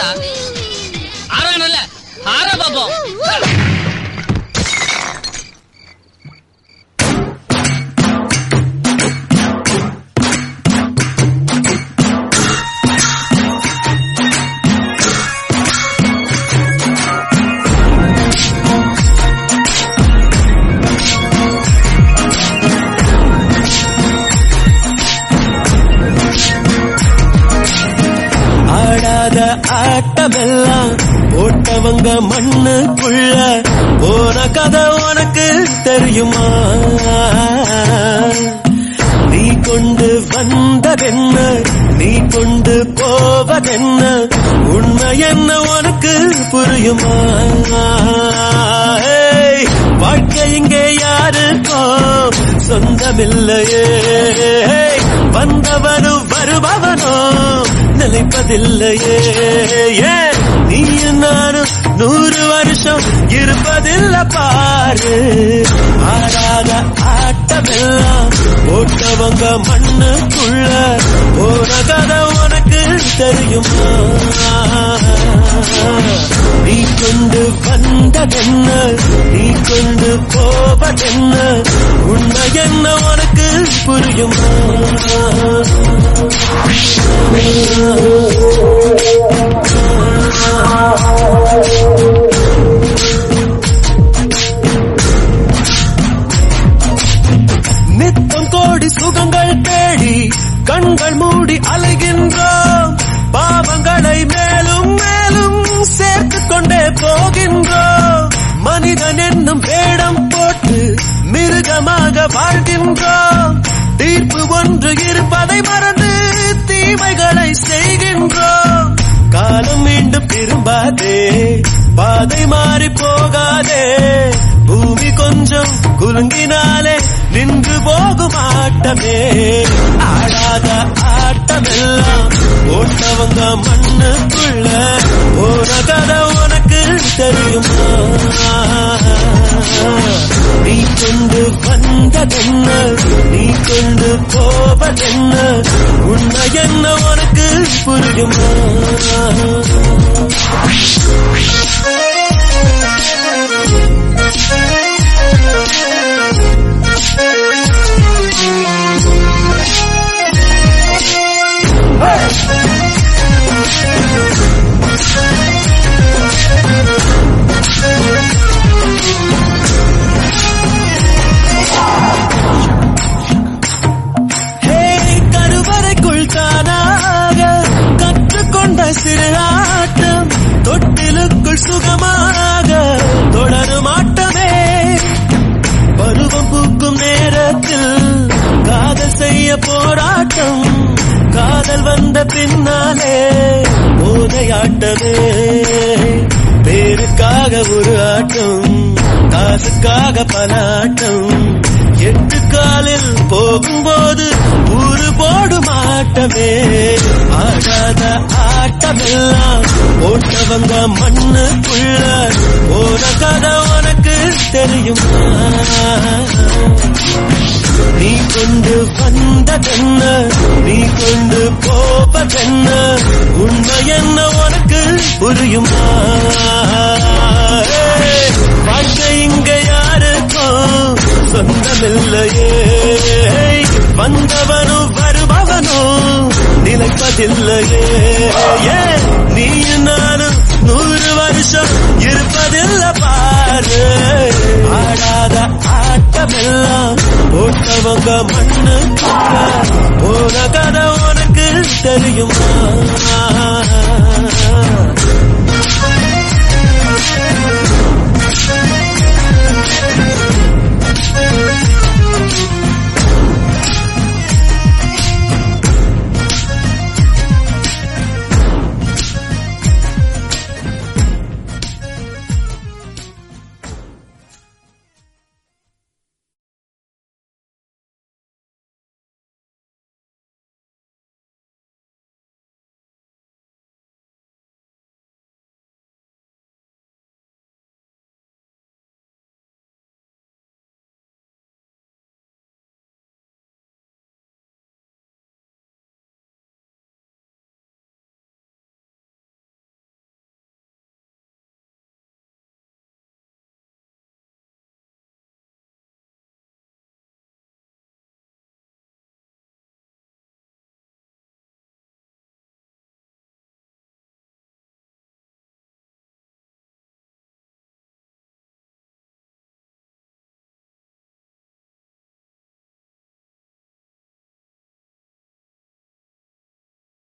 ஆறானல்ல ஆறா பாப்போம் ஆடாத ஆட்டமெல்லாம் போட்டவங்க மண்ணுக்குள்ள போன கதை உனக்கு தெரியுமா நீ கொண்டு வந்ததென்ன நீ கொண்டு போவதென்ன உண்மை என்ன உனக்கு புரியுமா ஏய், வாழ்க்கை இங்கே யாருக்கும் சொந்தமில்லையே வந்தவனும் வருபவனோ நிலைப்பதில்லையே ஏன் நீ நானும் நூறு வருஷம் இருப்பதில்ல பாரு ஆடாத ஆட்டமெல்லாம் போட்டவங்க மண்ணுக்குள்ள போன கதை உனக்கு தெரியுமா நீ கொண்டு வந்ததென்ன நீ கொண்டு போவதென்ன உண்மை என்ன உனக்கு புரியுமா நித்தம் கோடி சுகங்கள் தேடி கண்கள் மூடி அலைகின்றோம் பாவங்களை மேலும் மேலும் சேர்த்து கொண்டே போகின்றோம் மனிதன் என்னும் வேடம் போட்டு மிருகமாக வாழ்கின்றோம் தீர்ப்பு ஒன்று இருப்பதை மறந்து தீமைகளை செய்கின்றோம் காலம் மீண்டும் திரும்பாதே பாதை மாறி போகாதே பூமி கொஞ்சம் குலுங்கினாலே நின்று போகும் ஆட்டமே ஆடாத ஆட்டமெல்லாம் போட்டவங்க மண்ணுக்குள்ள போன கதை உனக்கு தெரியுமா நீ கொண்டு வந்ததென்ன நீ கொண்டு போவதென்ன உண்மை என்ன உனக்கு புரியுமா ஹே கருவறைக்குள் தானாக கற்றுக்கொண்ட சிறு ஆட்டம் தொட்டிலுக்குள் சுகமாக தொடரும் ஆட்டமே பருவம் பூக்கும் நேரத்தில் காதல் செய்ய போராட்டம் காதல் வந்த பின்னாலே போதையாட்டமே பேருக்காக ஒரு ஆட்டம் காசுக்காக பல ஆட்டம் எட்டு காலில் போகும்போது ஊரு போடும் ஆட்டமே ஆடாத ஆட்டமெல்லாம் போட்டவங்க மண்ணுக்குள்ள போன கதை உனக்கு தெரியுமா நீ கொண்டு வந்ததென்ன நீ கொண்டு போவதென்ன உண்மை என்ன உனக்கு புரியுமா ஏய், வாழ்க்கை இங்க யாருக்கும் சொந்தமில்லையே வந்தவனும் வருபவனும் நிலைப்பதில்லையே ஏன் நீ நானும் நூறு வருஷம் இருப்பதில்ல பாரு ஆடாத ஆட்டமெல்லாம் போட்டவங்க மண்ணு போன கதை உனக்கு தெரியுமா